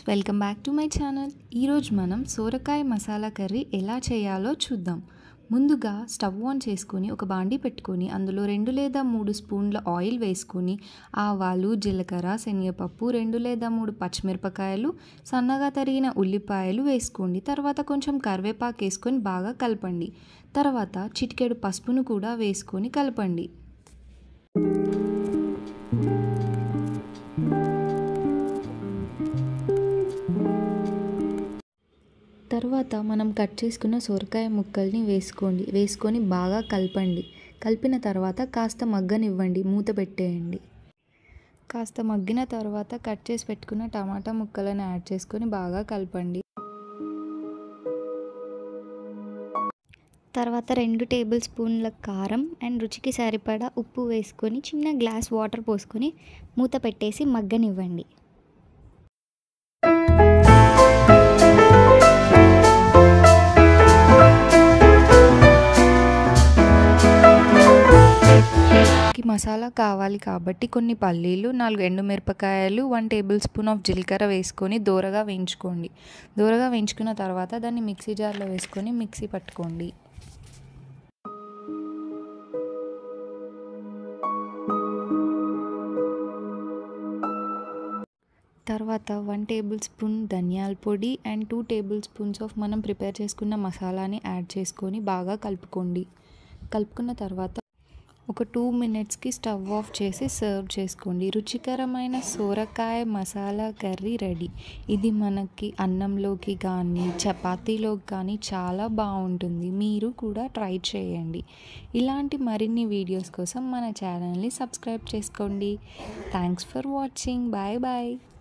welcome back to my channel ఈరోజు మనం సోరకాయ మసాలా కర్రీ ఎలా చేయాలో చూద్దాం ముందుగా స్టవ్ ఆన్ చేసుకొని ఒక బాండి పెట్టుకొని అందులో రెండు లేదా మూడు స్పూన్ల ఆయిల్ వేసుకొని ఆవాలు జీలకర్ర శనగపప్పు రెండు లేదా మూడు పచ్చిమిరపకాయలు సన్నగా తరిగిన ఉల్లిపాయలు వేసుకోండి తర్వాత కొంచెం కరివేపాకు వేసుకొని బాగా కలపండి తర్వాత చిటికెడు పసుపును కూడా వేసుకొని కలపండి తర్వాత మనం కట్ చేసుకున్న సొరకాయ ముక్కల్ని వేసుకోండి వేసుకొని బాగా కలపండి కలిపిన తర్వాత కాస్త మగ్గనివ్వండి మూత పెట్టేయండి కాస్త మగ్గిన తర్వాత కట్ చేసి పెట్టుకున్న టమాటా ముక్కలను యాడ్ చేసుకొని బాగా కలపండి తర్వాత రెండు టేబుల్ స్పూన్ల కారం అండ్ రుచికి సరిపడా ఉప్పు వేసుకొని చిన్న గ్లాస్ వాటర్ పోసుకొని మూత పెట్టేసి మగ్గనివ్వండి మసాలా కావాలి కాబట్టి కొన్ని పల్లీలు నాలుగు ఎండుమిరపకాయలు వన్ టేబుల్ స్పూన్ ఆఫ్ జీలకర్ర వేసుకొని దూరగా వేయించుకోండి దూరగా వేయించుకున్న తర్వాత దాన్ని మిక్సీ జార్లో వేసుకొని మిక్సీ పట్టుకోండి తర్వాత వన్ టేబుల్ స్పూన్ ధనియాల పొడి and two tablespoons of మనం ప్రిపేర్ చేసుకున్న మసాలాని యాడ్ చేసుకొని బాగా కలుపుకోండి కలుపుకున్న తర్వాత ఒక టూ మినిట్స్కి స్టవ్ ఆఫ్ చేసి సర్వ్ చేసుకోండి రుచికరమైన సోరకాయ మసాలా కర్రీ రెడీ ఇది మనకి అన్నంలోకి కానీ చపాతీలోకి కానీ చాలా బాగుంటుంది మీరు కూడా ట్రై చేయండి ఇలాంటి మరిన్ని వీడియోస్ కోసం మన ఛానల్ని సబ్స్క్రైబ్ చేసుకోండి thanks for watching bye bye